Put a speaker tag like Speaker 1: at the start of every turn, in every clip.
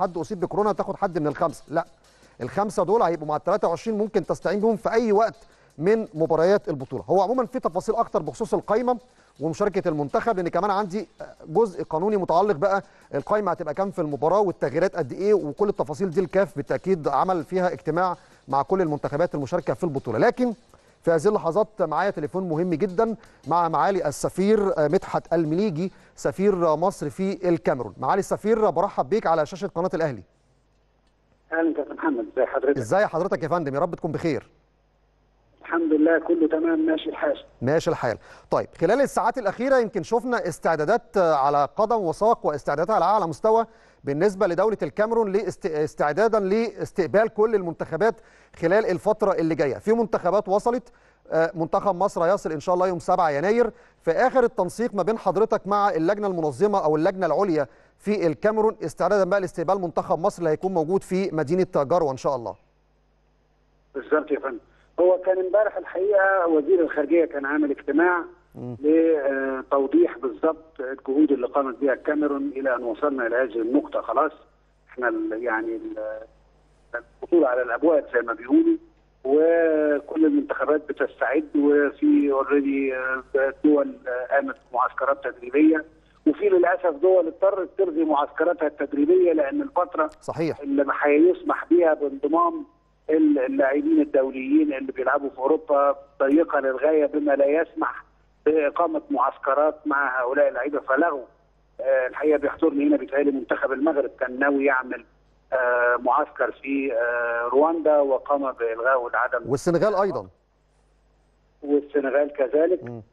Speaker 1: حد اصيب بكورونا تاخد حد من الخمسه لا الخمسه دول هيبقوا مع ال 23 ممكن تستعين بهم في اي وقت من مباريات البطوله هو عموما في تفاصيل اكتر بخصوص القايمه ومشاركه المنتخب لان كمان عندي جزء قانوني متعلق بقى القايمه هتبقى كام في المباراه والتغييرات قد ايه وكل التفاصيل دي الكاف بالتاكيد عمل فيها اجتماع مع كل المنتخبات المشاركه في البطوله لكن في هذه اللحظات معايا تليفون مهم جدا مع معالي السفير مدحت المليجي سفير مصر في الكاميرون معالي السفير برحب بيك على شاشه قناه الاهلي
Speaker 2: اهلا يا محمد ازي حضرتك
Speaker 1: ازاي حضرتك يا فندم يا رب تكون بخير
Speaker 2: الحمد لله كله تمام ماشي الحال
Speaker 1: ماشي الحال طيب خلال الساعات الاخيره يمكن شفنا استعدادات على قدم وساق واستعدادات على اعلى مستوى بالنسبه لدوله الكاميرون استعدادا لاستقبال كل المنتخبات خلال الفتره اللي جايه في منتخبات وصلت منتخب مصر هيصل ان شاء الله يوم 7 يناير في اخر التنسيق ما بين حضرتك مع اللجنه المنظمه او اللجنه العليا في الكاميرون استعدادا بقى لاستقبال منتخب مصر اللي هيكون موجود في مدينه جروه ان شاء الله
Speaker 2: بالظبط يا فندم هو كان امبارح الحقيقه وزير الخارجيه كان عامل اجتماع لتوضيح بالظبط الجهود اللي قامت بها الكاميرون الى ان وصلنا الى هذه النقطه خلاص احنا يعني البطوله على الابواب زي ما بيقولوا وكل المنتخبات بتستعد وفي اوريدي دول قامت معسكرات تدريبيه وفي للاسف دول اضطرت تلغي معسكراتها التدريبيه لان الفتره
Speaker 1: صحيح
Speaker 2: اللي هيسمح بها بانضمام اللاعبين الدوليين اللي بيلعبوا في اوروبا ضيقه للغايه بما لا يسمح باقامه معسكرات مع هؤلاء اللعيبه فلغوا آه الحقيقه بيحضرني هنا بيتهيألي منتخب المغرب كان ناوي يعمل آه معسكر في آه رواندا وقام بالغاء العدم
Speaker 1: والسنغال ايضا
Speaker 2: والسنغال كذلك م.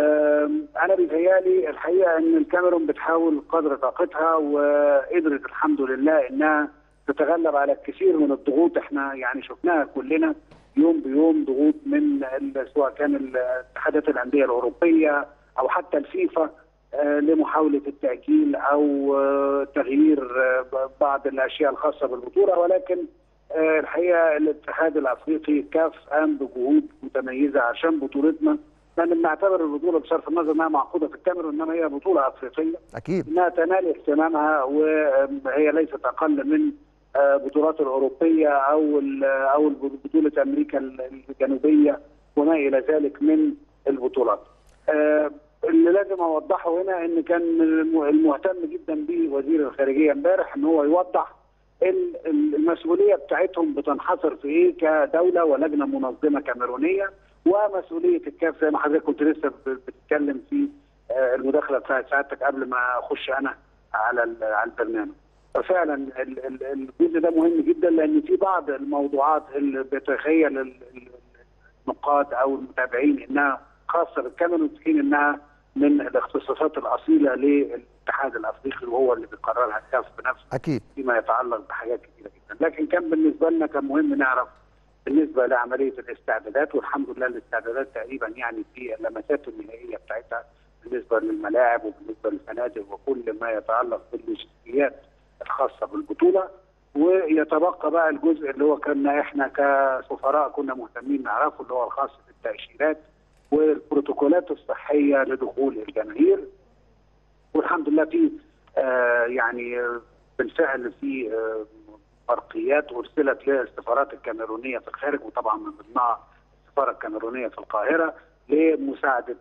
Speaker 2: انا بيتهيألي الحقيقه ان الكاميرون بتحاول قدر طاقتها وقدرت الحمد لله انها تتغلب على الكثير من الضغوط احنا يعني شفناها كلنا يوم بيوم ضغوط من سواء كان الاتحادات الانديه الاوروبيه او حتى الفيفا لمحاوله التاجيل او تغيير بعض الاشياء الخاصه بالبطوله ولكن الحقيقه الاتحاد الافريقي كاف قام بجهود متميزه عشان بطولتنا لان بنعتبر البطوله بصرف النظر انها معقوده في الكاميرون انما هي بطوله افريقيه
Speaker 1: اكيد
Speaker 2: انها تنال اهتمامها وهي ليست اقل من بطولات الاوروبيه او او بطوله امريكا الجنوبيه وما الى ذلك من البطولات. اللي لازم اوضحه هنا ان كان المهتم جدا به وزير الخارجيه امبارح ان هو يوضح المسؤوليه بتاعتهم بتنحصر في ايه كدوله ولجنه منظمه كاميرونيه ومسؤوليه الكاف زي ما حضرتك كنت لسه بتتكلم في المداخله بتاعت سعادتك قبل ما اخش انا على على البرنامج. ففعلا الجزء ده مهم جدا لان في بعض الموضوعات اللي بيتخيل النقاد او المتابعين انها خاصه بالكاميرون في حين انها من الاختصاصات الاصيله للاتحاد الافريقي وهو اللي بيقررها الكاف بنفسه
Speaker 1: اكيد
Speaker 2: فيما يتعلق بحاجات كثيره جدا لكن كان بالنسبه لنا كان مهم نعرف بالنسبه لعمليه الاستعدادات والحمد لله الاستعدادات تقريبا يعني في اللمسات النهائيه بتاعتها بالنسبه للملاعب وبالنسبه للفنادق وكل ما يتعلق باللوجستيات الخاصه بالبطوله ويتبقى بقى الجزء اللي هو كنا احنا كسفراء كنا مهتمين نعرفه اللي هو الخاص بالتاشيرات والبروتوكولات الصحيه لدخول الجماهير والحمد لله في آه يعني بالفعل في آه برقيات ارسلت للسفارات الكاميرونيه في الخارج وطبعا من ضمنها السفاره الكاميرونيه في القاهره لمساعده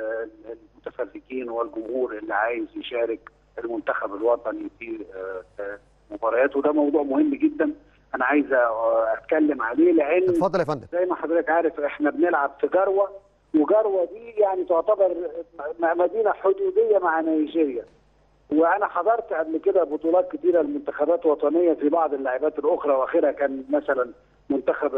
Speaker 2: المتفرجين والجمهور اللي عايز يشارك المنتخب الوطني في مباريات وده موضوع مهم جدا انا عايز اتكلم عليه لان
Speaker 1: اتفضل يا فندم
Speaker 2: زي ما حضرتك عارف احنا بنلعب في جروه وجروه دي يعني تعتبر مدينه حدوديه مع نيجيريا وانا حضرت قبل كده بطولات كثيره لمنتخبات وطنيه في بعض اللاعبات الاخرى واخرها كان مثلا منتخب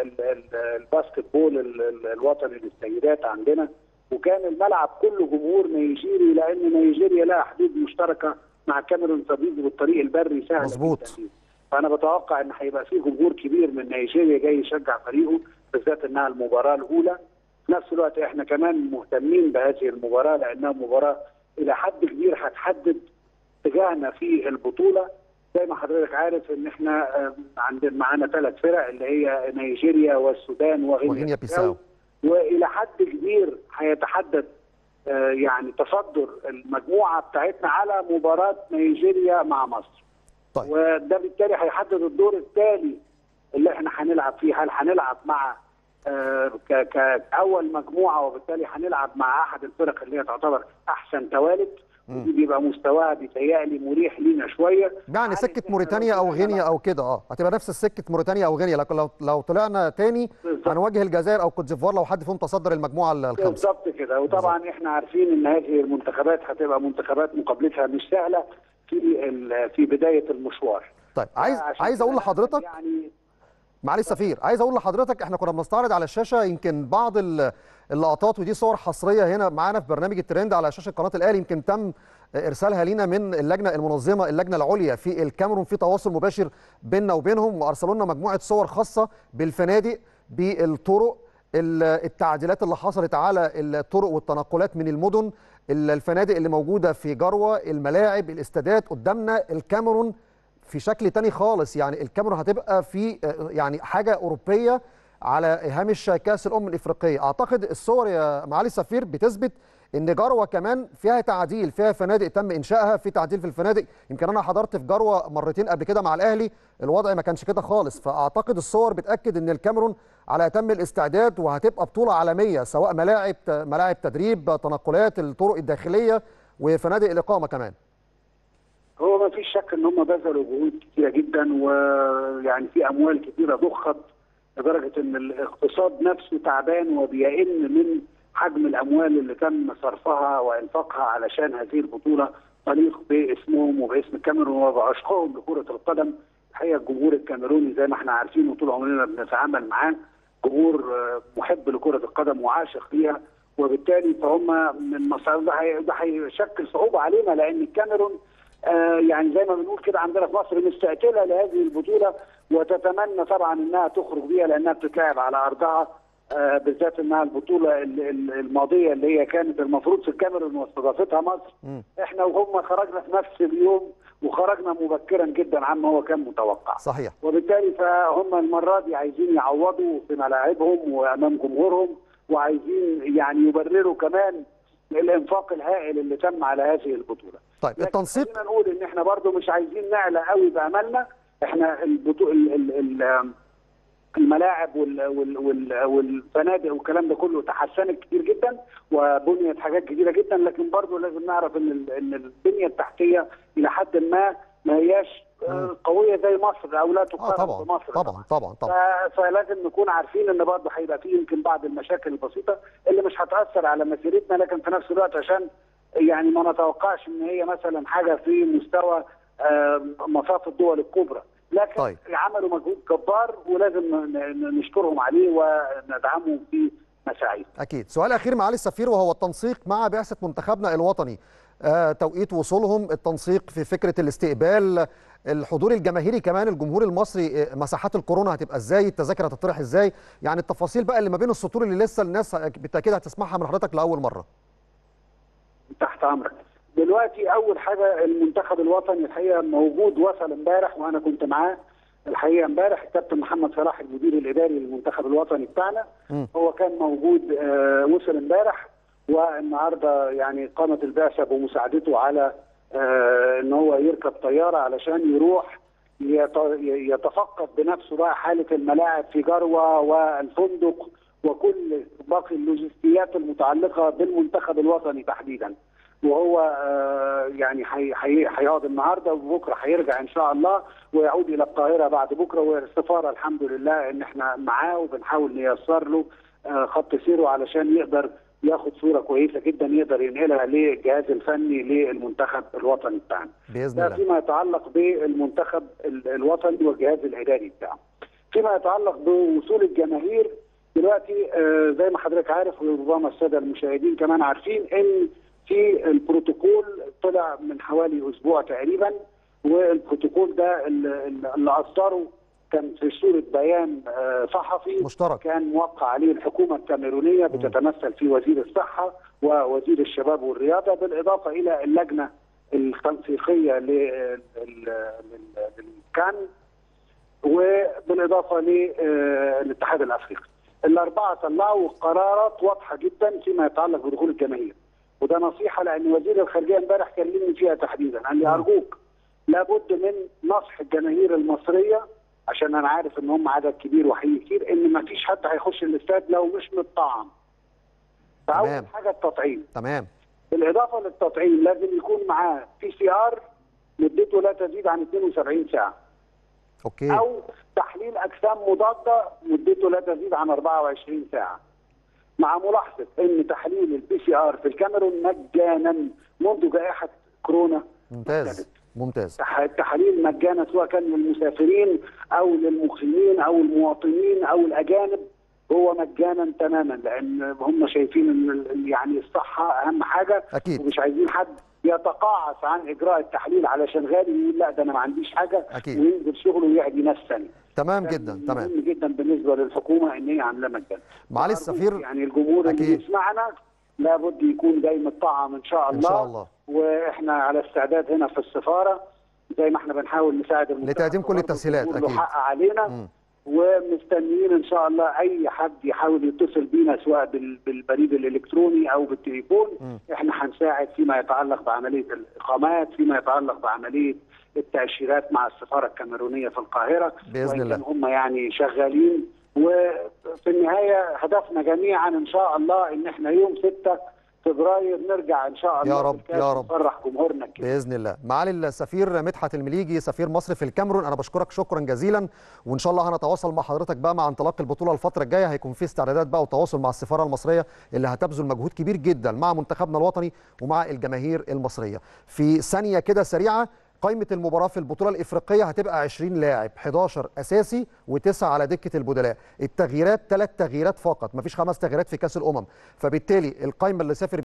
Speaker 2: الباسكت بول الوطني للسيدات عندنا وكان الملعب كله جمهور نيجيري لان نيجيريا لها حدود مشتركه مع الكاميرون فبيجي بالطريق البري سهل
Speaker 1: مظبوط
Speaker 2: فانا بتوقع ان هيبقى في جمهور كبير من نيجيريا جاي يشجع فريقه بالذات انها المباراه الاولى في نفس الوقت احنا كمان مهتمين بهذه المباراه لانها مباراه الى حد كبير هتحدد اتجاهنا في البطوله زي ما حضرتك عارف ان احنا عندنا معانا ثلاث فرق اللي هي نيجيريا والسودان
Speaker 1: وغينيا بيساو
Speaker 2: والى حد كبير هيتحدد يعني تصدر المجموعه بتاعتنا على مباراه نيجيريا مع مصر.
Speaker 1: طيب.
Speaker 2: وده بالتالي هيحدد الدور التالي اللي احنا هنلعب فيه هل هنلعب مع آه، ك- كاول مجموعه وبالتالي هنلعب مع احد الفرق اللي هي تعتبر احسن توالد ودي بيبقى مستواها بيتهيألي مريح لينا شويه
Speaker 1: يعني
Speaker 2: عارف
Speaker 1: سكه
Speaker 2: إحنا
Speaker 1: موريتانيا
Speaker 2: لو
Speaker 1: او
Speaker 2: طلعنا
Speaker 1: غينيا او كده اه هتبقى نفس السكه موريتانيا او غينيا لكن لو لو طلعنا تاني
Speaker 2: بالظبط.
Speaker 1: هنواجه الجزائر او كوت ديفوار لو حد فيهم تصدر المجموعه ال- الخامسه
Speaker 2: بالظبط كده وطبعا احنا عارفين ان هذه المنتخبات هتبقى منتخبات مقابلتها مش سهله في ال- في بدايه المشوار
Speaker 1: طيب عايز
Speaker 2: عشان
Speaker 1: عايز اقول
Speaker 2: كده
Speaker 1: لحضرتك
Speaker 2: يعني
Speaker 1: معالي السفير عايز اقول لحضرتك احنا كنا بنستعرض على الشاشه يمكن بعض ال- اللقطات ودي صور حصريه هنا معانا في برنامج الترند على شاشه قناه الاهلي يمكن تم ارسالها لينا من اللجنه المنظمه اللجنه العليا في الكاميرون في تواصل مباشر بيننا وبينهم وارسلوا لنا مجموعه صور خاصه بالفنادق بالطرق ال- التعديلات اللي حصلت على الطرق والتنقلات من المدن ال- الفنادق اللي موجوده في جروه الملاعب الاستادات قدامنا الكاميرون في شكل تاني خالص يعني الكاميرون هتبقى في آه، يعني حاجه اوروبيه على هامش كاس الامم الافريقيه اعتقد الصور يا معالي السفير بتثبت ان جروه كمان فيها تعديل فيها فنادق تم انشائها في تعديل في الفنادق يمكن انا حضرت في جروه مرتين قبل كده مع الاهلي الوضع ما كانش كده خالص فاعتقد الصور بتاكد ان الكاميرون على اتم الاستعداد وهتبقى بطوله عالميه سواء ملاعب ملاعب تدريب تنقلات الطرق الداخليه وفنادق الاقامه كمان
Speaker 2: هو ما فيش شك ان هم بذلوا جهود كتيره جدا ويعني في اموال كتيره ضخت لدرجه ان الاقتصاد نفسه تعبان وبيئن من حجم الاموال اللي تم صرفها وانفاقها علشان هذه البطوله تليق باسمهم وباسم الكاميرون وبعشقهم لكره القدم الحقيقه الجمهور الكاميروني زي ما احنا عارفين وطول عمرنا بنتعامل معاه جمهور آه، محب لكره القدم وعاشق ليها وبالتالي فهم من مصاريف ده هي- ده هيشكل صعوبه علينا لان الكاميرون آه، يعني زي ما بنقول كده عندنا في مصر مستعجله لهذه البطوله وتتمنى طبعا انها تخرج بيها لانها بتتلعب على ارضها آه، بالذات انها البطوله ال- ال- الماضيه اللي هي كانت المفروض في الكاميرون واستضافتها مصر
Speaker 1: مم.
Speaker 2: احنا وهم خرجنا في نفس اليوم وخرجنا مبكرا جدا عما هو كان متوقع
Speaker 1: صحيح
Speaker 2: وبالتالي فهم المره دي عايزين يعوضوا في ملاعبهم وامام جمهورهم وعايزين يعني يبرروا كمان الانفاق الهائل اللي تم على هذه البطوله.
Speaker 1: طيب
Speaker 2: لكن
Speaker 1: التنسيق
Speaker 2: خلينا نقول ان احنا برضو مش عايزين نعلى قوي باملنا احنا البطو... ال... ال... ال... الملاعب وال... وال... وال... والفنادق والكلام ده كله تحسنت كتير جدا وبنيت حاجات كتيره جدا لكن برضو لازم نعرف ان ال... ان البنيه التحتيه الى حد ما ما هياش آه، قويه زي مصر او لا
Speaker 1: اه
Speaker 2: تقارن
Speaker 1: طبعا
Speaker 2: بمصر
Speaker 1: طبعا طبعا طبعا
Speaker 2: ف- فلازم نكون عارفين ان برضه هيبقى فيه يمكن بعض المشاكل البسيطه اللي مش هتاثر على مسيرتنا لكن في نفس الوقت عشان يعني ما نتوقعش ان هي مثلا حاجه في مستوى آه، مصاف الدول الكبرى لكن
Speaker 1: طيب.
Speaker 2: عملوا مجهود جبار ولازم ن- ن- نشكرهم عليه وندعمهم في مساعيهم
Speaker 1: اكيد سؤال اخير معالي السفير وهو التنسيق مع بعثه منتخبنا الوطني آه، توقيت وصولهم التنسيق في فكره الاستقبال الحضور الجماهيري كمان الجمهور المصري آه، مساحات الكورونا هتبقى ازاي التذاكر هتطرح ازاي يعني التفاصيل بقى اللي ما بين السطور اللي لسه الناس بالتاكيد هتسمعها من حضرتك لاول مره
Speaker 2: تحت امرك دلوقتي اول حاجه المنتخب الوطني الحقيقه موجود وصل امبارح وانا كنت معاه الحقيقه امبارح الكابتن محمد صلاح المدير الاداري للمنتخب الوطني بتاعنا
Speaker 1: مم.
Speaker 2: هو كان موجود آه، وصل امبارح والنهارده يعني قامت البعثه بمساعدته على آه، ان هو يركب طياره علشان يروح يت- يتفقد بنفسه بقى حاله الملاعب في جروه والفندق وكل باقي اللوجستيات المتعلقه بالمنتخب الوطني تحديدا وهو آه، يعني هي- هي- هيقعد النهارده وبكره هيرجع ان شاء الله ويعود الى القاهره بعد بكره والسفاره الحمد لله ان احنا معاه وبنحاول نيسر له آه، خط سيره علشان يقدر ياخد صوره كويسه جدا يقدر ينقلها للجهاز الفني للمنتخب الوطني بتاعنا.
Speaker 1: باذن
Speaker 2: ده
Speaker 1: الله
Speaker 2: فيما يتعلق بالمنتخب ال- الوطني والجهاز الاداري بتاعه. فيما يتعلق بوصول الجماهير دلوقتي آه، زي ما حضرتك عارف وربما الساده المشاهدين كمان عارفين ان في البروتوكول طلع من حوالي اسبوع تقريبا والبروتوكول ده اللي اللي اصدره كان في صوره بيان آه، صحفي
Speaker 1: مشترك
Speaker 2: كان موقع عليه الحكومه الكاميرونيه بتتمثل في وزير الصحه ووزير الشباب والرياضه بالاضافه الى اللجنه التنسيقيه لل- لل- للكان وبالاضافه للاتحاد الافريقي. الاربعه طلعوا قرارات واضحه جدا فيما يتعلق بدخول الجماهير. وده نصيحه لان وزير الخارجيه امبارح كلمني فيها تحديدا قال لي ارجوك لابد من نصح الجماهير المصريه عشان انا عارف ان هم عدد كبير وحقيقي كتير ان ما فيش حد هيخش الاستاد لو مش متطعم. فاول
Speaker 1: تمام.
Speaker 2: حاجه التطعيم.
Speaker 1: تمام
Speaker 2: بالاضافه للتطعيم لازم يكون معاه بي سي ار مدته لا تزيد عن 72 ساعه.
Speaker 1: اوكي
Speaker 2: او تحليل اجسام مضاده مدته لا تزيد عن 24 ساعه. مع ملاحظه ان تحليل البي سي ار في الكاميرون مجانا منذ جائحه كورونا
Speaker 1: ممتاز ممتاز
Speaker 2: تح- التحاليل مجانا سواء كان للمسافرين او للمقيمين او المواطنين او الاجانب هو مجانا تماما لان هم شايفين ان ال- يعني الصحه اهم حاجه
Speaker 1: أكيد.
Speaker 2: ومش عايزين حد يتقاعس عن اجراء التحليل علشان غالي يقول لا ده انا ما عنديش حاجه
Speaker 1: أكيد.
Speaker 2: وينزل شغله ويعدي ناس ثانيه
Speaker 1: تمام جدا تمام
Speaker 2: مهم جدا بالنسبه للحكومه ان هي عامله مجانا
Speaker 1: معالي
Speaker 2: وأرجو
Speaker 1: السفير
Speaker 2: يعني الجمهور اللي
Speaker 1: أكيد.
Speaker 2: بيسمعنا لابد يكون جاي متطعم ان شاء
Speaker 1: إن
Speaker 2: الله
Speaker 1: شاء الله.
Speaker 2: واحنا على استعداد هنا في السفاره زي ما احنا بنحاول نساعد المنتخب
Speaker 1: لتقديم كل
Speaker 2: برضه
Speaker 1: التسهيلات،
Speaker 2: الجمهور له
Speaker 1: أكيد.
Speaker 2: حق علينا
Speaker 1: مم.
Speaker 2: ومستنيين ان شاء الله اي حد يحاول يتصل بينا سواء بال- بالبريد الالكتروني او بالتليفون
Speaker 1: مم.
Speaker 2: احنا هنساعد فيما يتعلق بعمليه الاقامات فيما يتعلق بعمليه التاشيرات مع السفاره الكاميرونيه في القاهره
Speaker 1: بإذن
Speaker 2: وإن
Speaker 1: الله.
Speaker 2: كان هم يعني شغالين وفي النهايه هدفنا جميعا ان شاء الله ان احنا يوم 6 فبراير نرجع ان شاء الله
Speaker 1: يا رب،
Speaker 2: بالكاس
Speaker 1: يا رب.
Speaker 2: نفرح جمهورنا الكبير.
Speaker 1: باذن الله معالي السفير مدحت المليجي سفير مصر في الكاميرون انا بشكرك شكرا جزيلا وان شاء الله هنتواصل مع حضرتك بقى مع انطلاق البطوله الفتره الجايه هيكون في استعدادات بقى وتواصل مع السفاره المصريه اللي هتبذل مجهود كبير جدا مع منتخبنا الوطني ومع الجماهير المصريه في ثانيه كده سريعه قائمة المباراة في البطولة الإفريقية هتبقى 20 لاعب 11 أساسي و9 على دكة البدلاء التغييرات ثلاث تغييرات فقط مفيش خمس تغييرات في كأس الأمم فبالتالي القائمة اللي سافر